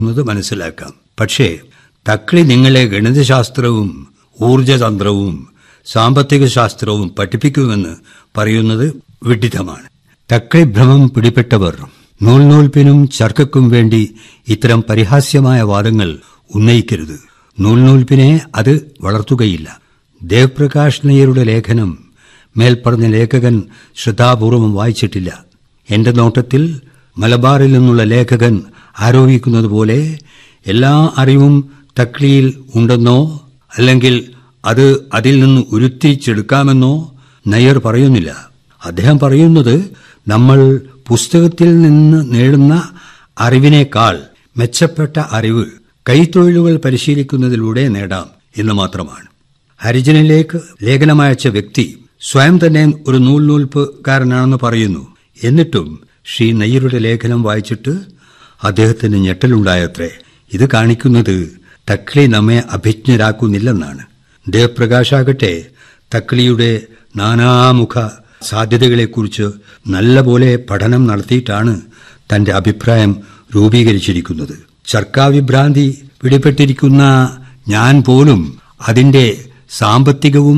എന്നത് മനസ്സിലാക്കാം പക്ഷേ തക്ളി നിങ്ങളെ ഗണിതശാസ്ത്രവും ഊർജതന്ത്രവും സാമ്പത്തിക ശാസ്ത്രവും പഠിപ്പിക്കുമെന്ന് പറയുന്നത് വിഡിതമാണ് തക്ളി ഭ്രമം പിടിപെട്ടവർ നൂൽനൂൽപ്പിനും ചർക്കക്കും വേണ്ടി ഇത്തരം പരിഹാസ്യമായ വാദങ്ങൾ ഉന്നയിക്കരുത് നൂൽനൂൽപ്പിനെ അത് വളർത്തുകയില്ല ദേവ്പ്രകാശ് നയ്യരുടെ ലേഖനം മേൽപ്പറഞ്ഞ ലേഖകൻ ശ്രദ്ധാപൂർവം വായിച്ചിട്ടില്ല എന്റെ നോട്ടത്തിൽ മലബാറിൽ നിന്നുള്ള ലേഖകൻ ആരോപിക്കുന്നത് പോലെ എല്ലാ അറിവും തക്ലിയിൽ ഉണ്ടെന്നോ അല്ലെങ്കിൽ അത് അതിൽ നിന്ന് ഉരുത്തിരിച്ചെടുക്കാമെന്നോ നയ്യർ പറയുന്നില്ല അദ്ദേഹം പറയുന്നത് നമ്മൾ പുസ്തകത്തിൽ നിന്ന് നേടുന്ന അറിവിനേക്കാൾ മെച്ചപ്പെട്ട അറിവ് കൈത്തൊഴിലുകൾ പരിശീലിക്കുന്നതിലൂടെ നേടാം എന്ന് മാത്രമാണ് ഹരിജനിലേക്ക് ലേഖനമയച്ച വ്യക്തി സ്വയം തന്നെ ഒരു നൂൽ നൂൽപ്പുകാരനാണെന്ന് പറയുന്നു എന്നിട്ടും ശ്രീ നയ്യരുടെ ലേഖനം വായിച്ചിട്ട് അദ്ദേഹത്തിന് ഞെട്ടലുണ്ടായത്രേ ഇത് കാണിക്കുന്നത് തക്ലി നമ്മെ അഭിജ്ഞരാക്കുന്നില്ലെന്നാണ് ദേവപ്രകാശാകട്ടെ തക്ലിയുടെ നാനാമുഖ സാധ്യതകളെക്കുറിച്ച് നല്ലപോലെ പഠനം നടത്തിയിട്ടാണ് തന്റെ അഭിപ്രായം രൂപീകരിച്ചിരിക്കുന്നത് ചർക്കാവിഭ്രാന്തി പിടിപെട്ടിരിക്കുന്ന ഞാൻ പോലും അതിന്റെ സാമ്പത്തികവും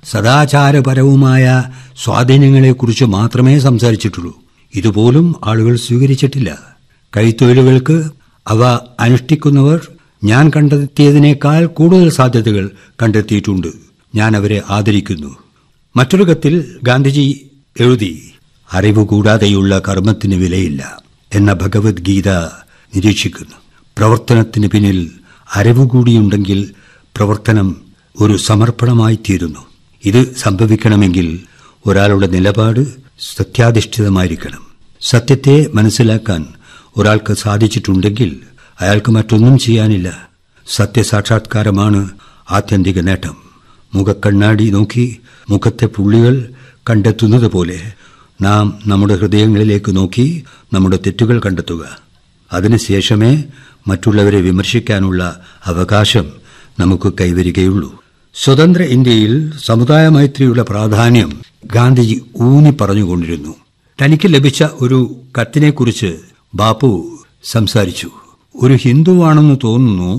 സദാചാരപരവുമായ സ്വാധീനങ്ങളെക്കുറിച്ച് മാത്രമേ സംസാരിച്ചിട്ടുള്ളൂ ഇതുപോലും ആളുകൾ സ്വീകരിച്ചിട്ടില്ല കൈത്തൊഴിലുകൾക്ക് അവ അനുഷ്ഠിക്കുന്നവർ ഞാൻ കണ്ടെത്തിയതിനേക്കാൾ കൂടുതൽ സാധ്യതകൾ കണ്ടെത്തിയിട്ടുണ്ട് ഞാൻ അവരെ ആദരിക്കുന്നു മറ്റൊരു കത്തിൽ ഗാന്ധിജി എഴുതി അറിവ് കൂടാതെയുള്ള കർമ്മത്തിന് വിലയില്ല എന്ന ഭഗവത്ഗീത നിരീക്ഷിക്കുന്നു പ്രവർത്തനത്തിന് പിന്നിൽ അറിവ് കൂടിയുണ്ടെങ്കിൽ പ്രവർത്തനം ഒരു സമർപ്പണമായി തീരുന്നു ഇത് സംഭവിക്കണമെങ്കിൽ ഒരാളുടെ നിലപാട് സത്യാധിഷ്ഠിതമായിരിക്കണം സത്യത്തെ മനസ്സിലാക്കാൻ ഒരാൾക്ക് സാധിച്ചിട്ടുണ്ടെങ്കിൽ അയാൾക്ക് മറ്റൊന്നും ചെയ്യാനില്ല സത്യസാക്ഷാത്കാരമാണ് ആത്യന്തിക നേട്ടം മുഖക്കണ്ണാടി നോക്കി മുഖത്തെ പുള്ളികൾ കണ്ടെത്തുന്നത് പോലെ നാം നമ്മുടെ ഹൃദയങ്ങളിലേക്ക് നോക്കി നമ്മുടെ തെറ്റുകൾ കണ്ടെത്തുക അതിനുശേഷമേ മറ്റുള്ളവരെ വിമർശിക്കാനുള്ള അവകാശം നമുക്ക് കൈവരികയുള്ളൂ സ്വതന്ത്ര ഇന്ത്യയിൽ സമുദായ മൈത്രിയുടെ പ്രാധാന്യം ഗാന്ധിജി ഊന്നി പറഞ്ഞുകൊണ്ടിരുന്നു തനിക്ക് ലഭിച്ച ഒരു കത്തിനെക്കുറിച്ച് ബാപ്പു സംസാരിച്ചു ഒരു ഹിന്ദുവാണെന്ന് തോന്നുന്നു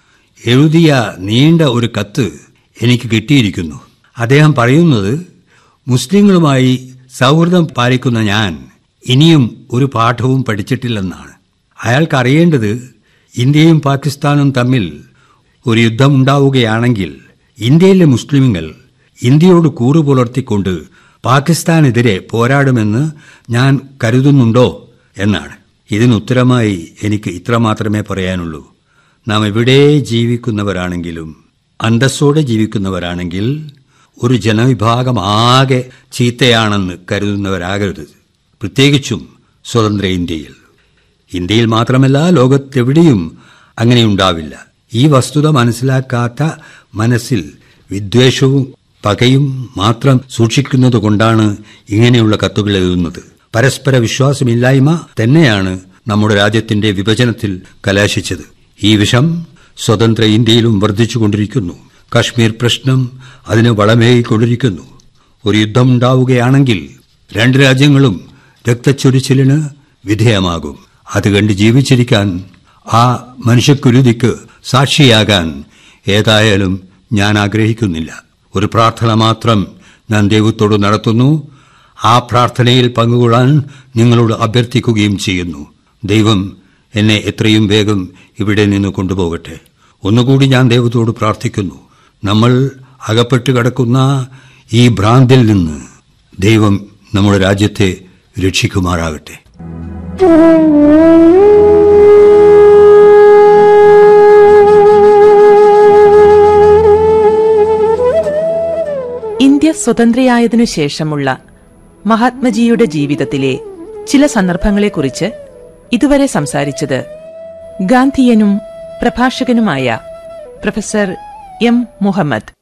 എഴുതിയ നീണ്ട ഒരു കത്ത് എനിക്ക് കിട്ടിയിരിക്കുന്നു അദ്ദേഹം പറയുന്നത് മുസ്ലിങ്ങളുമായി സൗഹൃദം പാലിക്കുന്ന ഞാൻ ഇനിയും ഒരു പാഠവും പഠിച്ചിട്ടില്ലെന്നാണ് അയാൾക്ക് അറിയേണ്ടത് ഇന്ത്യയും പാകിസ്ഥാനും തമ്മിൽ ഒരു യുദ്ധമുണ്ടാവുകയാണെങ്കിൽ ഇന്ത്യയിലെ മുസ്ലിമുകൾ ഇന്ത്യയോട് കൂറു പുലർത്തിക്കൊണ്ട് പാകിസ്ഥാനെതിരെ പോരാടുമെന്ന് ഞാൻ കരുതുന്നുണ്ടോ എന്നാണ് ഇതിനുത്തരമായി എനിക്ക് ഇത്ര മാത്രമേ പറയാനുള്ളൂ നാം എവിടെ ജീവിക്കുന്നവരാണെങ്കിലും അന്തസ്സോടെ ജീവിക്കുന്നവരാണെങ്കിൽ ഒരു ജനവിഭാഗം ആകെ ചീത്തയാണെന്ന് കരുതുന്നവരാകരുത് പ്രത്യേകിച്ചും സ്വതന്ത്ര ഇന്ത്യയിൽ ഇന്ത്യയിൽ മാത്രമല്ല ലോകത്തെവിടെയും അങ്ങനെയുണ്ടാവില്ല ഈ വസ്തുത മനസ്സിലാക്കാത്ത മനസ്സിൽ വിദ്വേഷവും പകയും മാത്രം സൂക്ഷിക്കുന്നത് കൊണ്ടാണ് ഇങ്ങനെയുള്ള കത്തുകൾ എഴുതുന്നത് പരസ്പര വിശ്വാസമില്ലായ്മ തന്നെയാണ് നമ്മുടെ രാജ്യത്തിന്റെ വിഭജനത്തിൽ കലാശിച്ചത് ഈ വിഷം സ്വതന്ത്ര ഇന്ത്യയിലും വർദ്ധിച്ചുകൊണ്ടിരിക്കുന്നു കശ്മീർ പ്രശ്നം അതിന് വളമേകിക്കൊണ്ടിരിക്കുന്നു ഒരു യുദ്ധമുണ്ടാവുകയാണെങ്കിൽ രണ്ട് രാജ്യങ്ങളും രക്തച്ചൊരിച്ചിലിന് വിധേയമാകും അത് കണ്ട് ജീവിച്ചിരിക്കാൻ ആ മനുഷ്യക്കുരുതിക്ക് സാക്ഷിയാകാൻ ഏതായാലും ഞാൻ ആഗ്രഹിക്കുന്നില്ല ഒരു പ്രാർത്ഥന മാത്രം ഞാൻ ദൈവത്തോട് നടത്തുന്നു ആ പ്രാർത്ഥനയിൽ പങ്കുകൊള്ളാൻ നിങ്ങളോട് അഭ്യർത്ഥിക്കുകയും ചെയ്യുന്നു ദൈവം എന്നെ എത്രയും വേഗം ഇവിടെ നിന്ന് കൊണ്ടുപോകട്ടെ ഒന്നുകൂടി ഞാൻ ദൈവത്തോട് പ്രാർത്ഥിക്കുന്നു നമ്മൾ അകപ്പെട്ട് കിടക്കുന്ന ഈ ഭ്രാന്തിൽ നിന്ന് ദൈവം നമ്മുടെ രാജ്യത്തെ രക്ഷിക്കുമാറാകട്ടെ ഇന്ത്യ സ്വതന്ത്രയായതിനു ശേഷമുള്ള മഹാത്മജിയുടെ ജീവിതത്തിലെ ചില സന്ദർഭങ്ങളെക്കുറിച്ച് ഇതുവരെ സംസാരിച്ചത് ഗാന്ധിയനും പ്രഭാഷകനുമായ പ്രൊഫസർ എം മുഹമ്മദ്